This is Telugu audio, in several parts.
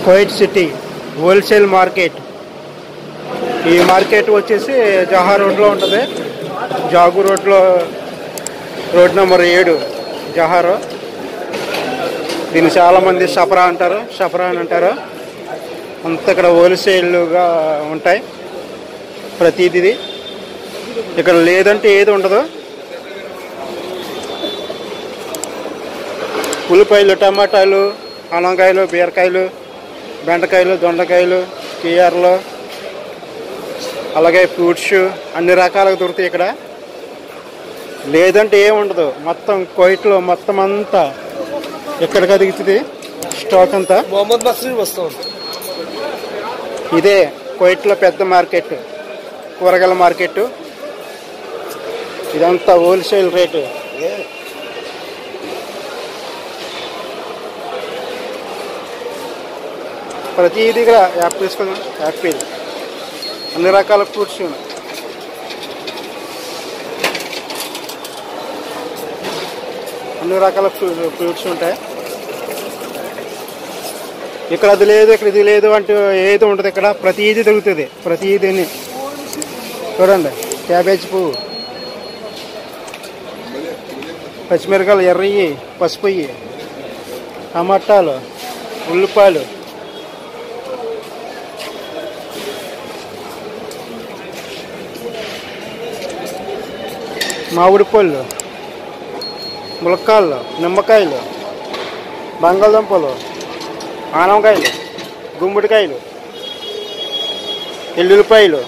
కోయిట్ సిటీ హోల్సేల్ మార్కెట్ ఈ మార్కెట్ వచ్చేసి జహా రోడ్లో ఉంటుంది జాగు రోడ్లో రోడ్ నెంబర్ ఏడు జహారు దీన్ని చాలామంది షఫరా అంటారు షఫరా అని అంటారు అంత ఇక్కడ హోల్సేల్గా ఉంటాయి ప్రతిదీ ఇక్కడ లేదంటే ఏది ఉండదు ఉల్లిపాయలు టమాటాలు అనంకాయలు బీరకాయలు బెండకాయలు దొండకాయలు కియర్లు అలాగే ఫ్రూట్స్ అన్ని రకాలుగా దొరుకుతాయి ఇక్కడ లేదంటే ఏం ఉండదు మొత్తం కోయిట్లో మొత్తం అంతా ఎక్కడికి దిగుతుంది స్టాక్ అంతా मोहम्मद मसरूर वस्तू ఇదే కోయిట్లో పెద్ద మార్కెట్ కూరగాయల మార్కెట్ ఇదంతా హోల్సేల్ రేటు ప్రతి దగ్గర యాపిల్ తీసుకుందాం యాపిల్ అన్ని రకాల ఫ్రూట్స్ ఉన్నాయి అన్ని రకాల ఫ్రూ- ఫ్రూట్స్ ఉంటాయి ఇక్కడ అది లేదు ఇక్కడ ఇది లేదు అంటే ఏది ఉంటుంది ఇక్కడ ప్రతిదీ దొరుకుతుంది ప్రతిదీని చూడండి క్యాబేజ్ పువ్వు పచ్చిమిరకాయలు ఎర్రయ్యి పసుపుయ్యి టమాటాలు ఉల్లిపాయలు మామిడి పళ్ళు ములక్కాళ్ళు నిమ్మకాయలు బంగాళదుంపలు ఆనవకాయలు గుమ్మడికాయలు ఎల్లుల్లిపాయలు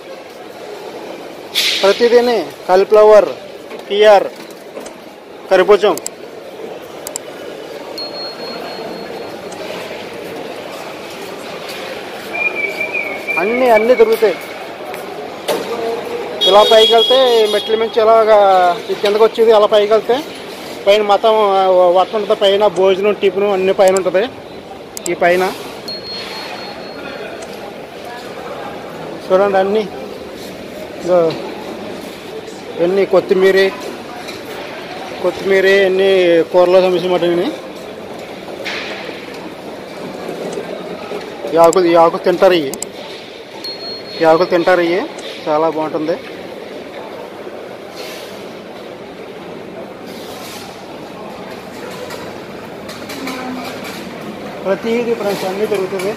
ప్రతిదీని కాలిఫ్లవర్ పిఆర్ కరిభుజం అన్నీ అన్నీ దొరుకుతాయి ఇలా పైకి వెళ్తే మెట్ల మించి ఇలాగా ఈ కిందకు వచ్చేది అలా పైకి వెళ్తే పైన మొత్తం వట్ట ఉంటుంది పైన భోజనం టిఫిన్ అన్ని పైన ఉంటుంది ఈ పైన చూడండి అన్నీ ఇదో ఎన్ని కొత్తిమీర కొత్తిమీర ఎన్ని కూరలో సమస్య ఇవి ఈ ఆకులు ఈ ఆకులు తింటారు ఇవి ఈ ఆకులు తింటారు ఇవి చాలా బాగుంటుంది ప్రతిదీ ఫ్రెండ్స్ అన్నీ దొరుకుతుంది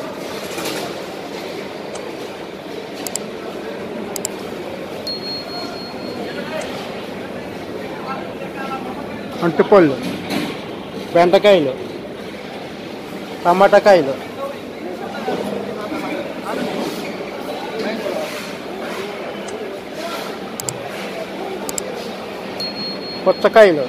అంటుపళ్ళు బెండకాయలు టమాటాకాయలు పుచ్చకాయలు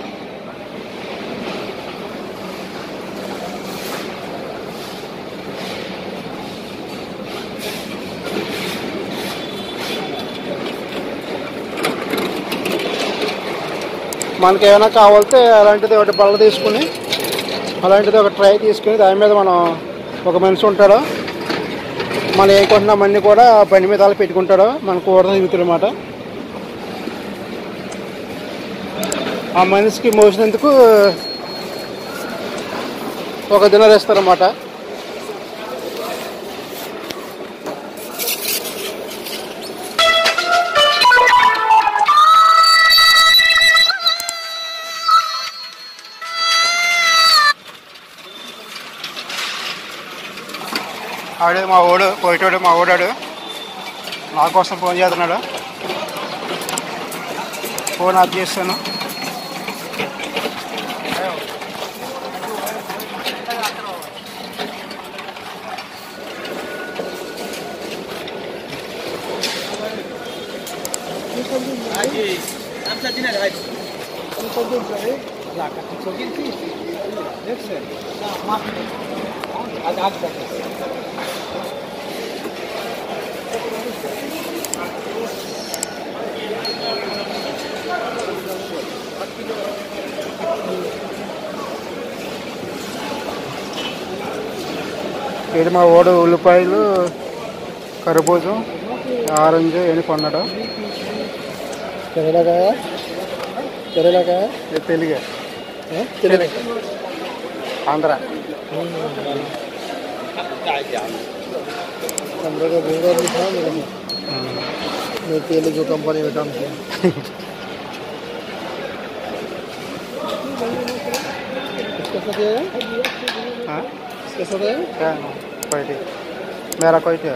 మనకి ఏమైనా కావాలితే అలాంటిది ఒకటి బల్ల తీసుకుని అలాంటిది ఒక ట్రై తీసుకుని దాని మీద మనం ఒక మనిషి ఉంటాడు మనం ఏం కొంటున్నామన్నీ కూడా బండి మీద అలా పెట్టుకుంటాడు మన కూర తిరుగుతాడు అనమాట ఆ మనిషికి మోసినందుకు ఒక దినర్ ఇస్తారన్నమాట ఆడే మా ఓడు పోయేటోడు మా ఓడాడు నా కోసం ఫోన్ చేస్తున్నాడు ఫోన్ ఆఫ్ చేస్తాను ఇది మా ఓడు ఉల్లిపాయలు కరిబూజం ఆరెంజ్ అని కొన్నాడు తెరలకాయ తెరలకాయ తెలుగే తెలుగు ఆంధ్ర पंद्रह का बोरा भी था मेरे में मैं तेलुगु कंपनी में काम किया इसका साथ है हाँ? इसका साथ है क्या कोई ठीक मेरा कोई ठीक है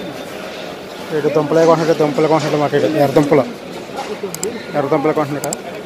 ఇటు దుంపలే కొంటున్నాడు దుంపలు కొంటున్నాడు మాట ఇటు ఎర్ర దుంపలు ఎర్ర దుంపలు కొంటున్నాడు